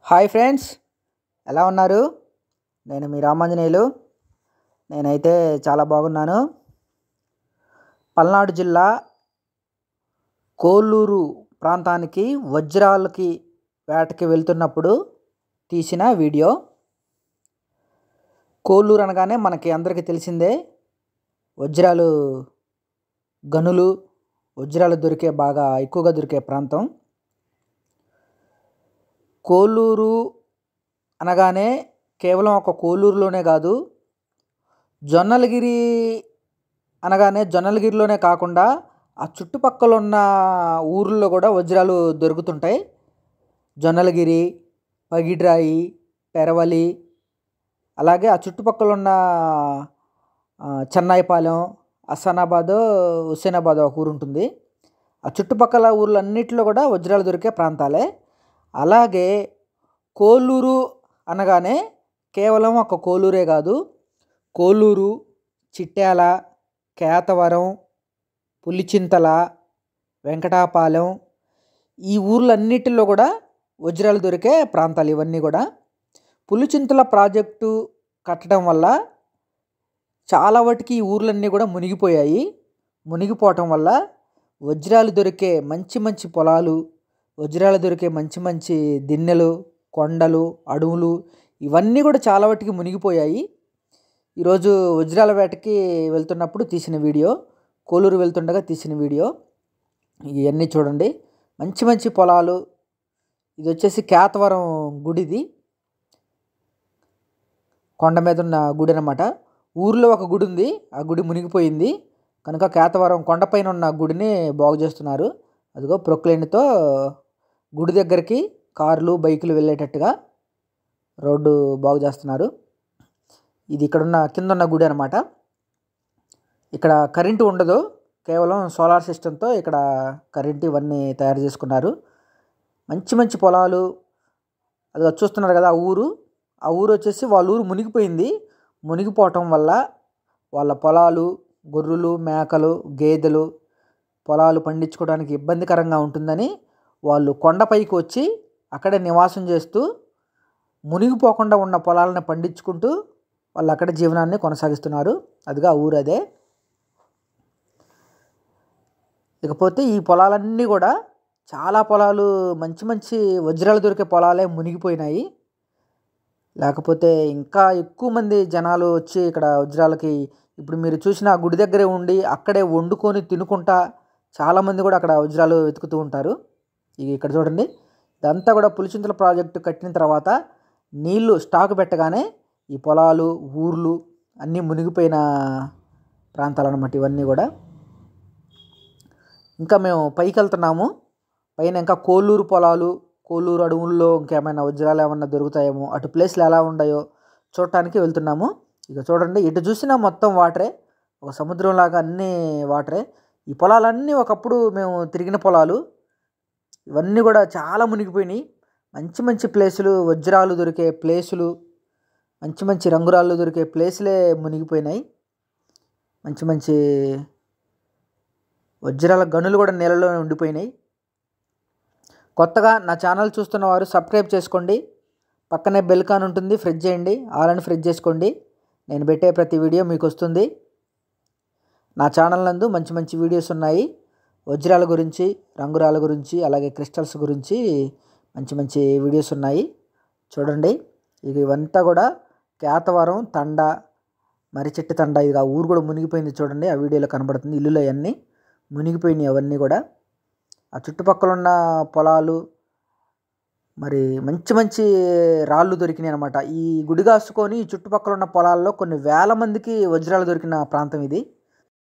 hi friends ఎలా ఉన్నారు నేను మీ రామాంజనేయులు నేనైతే చాలా బాగున్నాను పల్నాడు జిల్లా కోల్లూరు ప్రాంతానికి వజ్రాలకి వేటకి వెళ్తున్నప్పుడు తీసిన వీడియో కోల్లూరు అనగానే మనకి అందరికీ తెలిసిందే వజ్రాలు గనులు వజ్రాలు దొరికే బాగా ఎక్కువగా దొరికే ప్రాంతం కోల్లూరు అనగానే కేవలం ఒక కోల్లూరులోనే కాదు జొన్నలగిరి అనగానే జొన్నలగిరిలోనే కాకుండా ఆ చుట్టుపక్కల ఉన్న ఊర్లలో కూడా వజ్రాలు దొరుకుతుంటాయి జొన్నలగిరి పగిడ్రాయి పెరవలి అలాగే ఆ చుట్టుపక్కల ఉన్న ఆ, చెన్నాయిపాలెం అస్సానాబాద్ హుస్సేనాబాద్ ఒక ఊరు ఉంటుంది ఆ చుట్టుపక్కల ఊర్లన్నిటిలో కూడా వజ్రాలు దొరికే ప్రాంతాలే అలాగే కోల్లూరు అనగానే కేవలం ఒక కోల్లూరే కాదు కోల్లూరు చిట్యాల కేతవరం పులిచింతల వెంకటాపాలెం ఈ ఊర్లన్నిటిలో కూడా వజ్రాలు దొరికే ప్రాంతాలు ఇవన్నీ కూడా పులిచింతల ప్రాజెక్టు కట్టడం వల్ల చాలా వాటికి ఈ ఊర్లన్నీ కూడా మునిగిపోయాయి మునిగిపోవటం వల్ల వజ్రాలు దొరికే మంచి మంచి పొలాలు వజ్రాలు దొరికే మంచి మంచి దిన్నెలు కొండలు అడవులు ఇవన్నీ కూడా చాలా వాటికి మునిగిపోయాయి ఈరోజు వజ్రాల వేటకి వెళ్తున్నప్పుడు తీసిన వీడియో కోలూరు వెళ్తుండగా తీసిన వీడియో ఇవన్నీ చూడండి మంచి మంచి పొలాలు ఇది వచ్చేసి కేతవరం గుడిది కొండ మీద ఉన్న గుడి అనమాట ఊర్లో ఒక గుడి ఉంది ఆ గుడి మునిగిపోయింది కనుక కేతవరం కొండపైన ఉన్న గుడిని బాగు చేస్తున్నారు అదిగో ప్రొక్లైన్తో గుడి దగ్గరికి కార్లు బైకులు వెళ్ళేటట్టుగా రోడ్డు బాగు చేస్తున్నారు ఇది ఇక్కడున్న కింద ఉన్న గుడి అనమాట ఇక్కడ కరెంటు ఉండదు కేవలం సోలార్ సిస్టంతో ఇక్కడ కరెంటు ఇవన్నీ తయారు చేసుకున్నారు మంచి మంచి పొలాలు అది చూస్తున్నారు కదా ఆ ఊరు ఆ ఊరు వచ్చేసి వాళ్ళ ఊరు మునిగిపోయింది మునిగిపోవటం వల్ల వాళ్ళ పొలాలు గొర్రెలు మేకలు గేదెలు పొలాలు పండించుకోవడానికి ఇబ్బందికరంగా ఉంటుందని వాళ్ళు కొండపైకి వచ్చి అక్కడే నివాసం చేస్తూ మునిగిపోకుండా ఉన్న పొలాలను పండించుకుంటూ వాళ్ళు అక్కడ జీవనాన్ని కొనసాగిస్తున్నారు అదిగా ఆ ఊరు అదే ఇకపోతే ఈ పొలాలన్నీ కూడా చాలా పొలాలు మంచి మంచి వజ్రాలు దొరికే పొలాలే మునిగిపోయినాయి లేకపోతే ఇంకా ఎక్కువ మంది జనాలు వచ్చి ఇక్కడ వజ్రాలకి ఇప్పుడు మీరు చూసిన ఆ గుడి దగ్గరే ఉండి అక్కడే వండుకొని తినుకుంటా చాలామంది కూడా అక్కడ వజ్రాలు వెతుకుతూ ఉంటారు ఇక ఇక్కడ చూడండి ఇదంతా కూడా పులిచింతల ప్రాజెక్టు కట్టిన తర్వాత నీళ్లు స్టాక్ పెట్టగానే ఈ పొలాలు ఊర్లు అన్నీ మునిగిపోయిన ప్రాంతాలు అన్నమాట ఇవన్నీ కూడా ఇంకా మేము పైకి వెళ్తున్నాము పైన ఇంకా కోల్లూరు పొలాలు కోల్లూరు అడవుల్లో ఇంకేమైనా వజ్రాలు ఏమన్నా దొరుకుతాయేమో అటు ప్లేస్లు ఎలా ఉన్నాయో చూడటానికి వెళ్తున్నాము ఇక చూడండి ఇటు చూసినా మొత్తం వాటరే ఒక సముద్రంలాగా అన్నీ వాటరే ఈ పొలాలన్నీ ఒకప్పుడు మేము తిరిగిన పొలాలు ఇవన్నీ కూడా చాలా మునిగిపోయినాయి మంచి మంచి ప్లేసులు వజ్రాలు దొరికే ప్లేసులు మంచి మంచి రంగురాళ్ళు దొరికే ప్లేసులే మునిగిపోయినాయి మంచి మంచి వజ్రాల గనులు కూడా నీళ్ళలో ఉండిపోయినాయి కొత్తగా నా ఛానల్ చూస్తున్న వారు సబ్స్క్రైబ్ చేసుకోండి పక్కనే బెల్ కాన్ ఉంటుంది ఫ్రెజ్ చేయండి ఆల్ అని ఫ్రెజ్ చేసుకోండి నేను పెట్టే ప్రతి వీడియో మీకు వస్తుంది నా ఛానల్ నందు మంచి మంచి వీడియోస్ ఉన్నాయి వజ్రాల గురించి రంగురాల గురించి అలాగే క్రిస్టల్స్ గురించి మంచి మంచి వీడియోస్ ఉన్నాయి చూడండి ఇక ఇవంతా కూడా కేతవరం తండ మరి చెట్టు తండ ఇది ఆ ఊరు కూడా మునిగిపోయింది చూడండి ఆ వీడియోలో కనబడుతుంది ఇల్లులు అవన్నీ మునిగిపోయినాయి అవన్నీ కూడా ఆ చుట్టుపక్కల ఉన్న పొలాలు మరి మంచి మంచి రాళ్ళు దొరికినాయి అనమాట ఈ గుడి కాసుకొని ఈ చుట్టుపక్కల ఉన్న పొలాల్లో కొన్ని వేల మందికి వజ్రాలు దొరికిన ప్రాంతం ఇది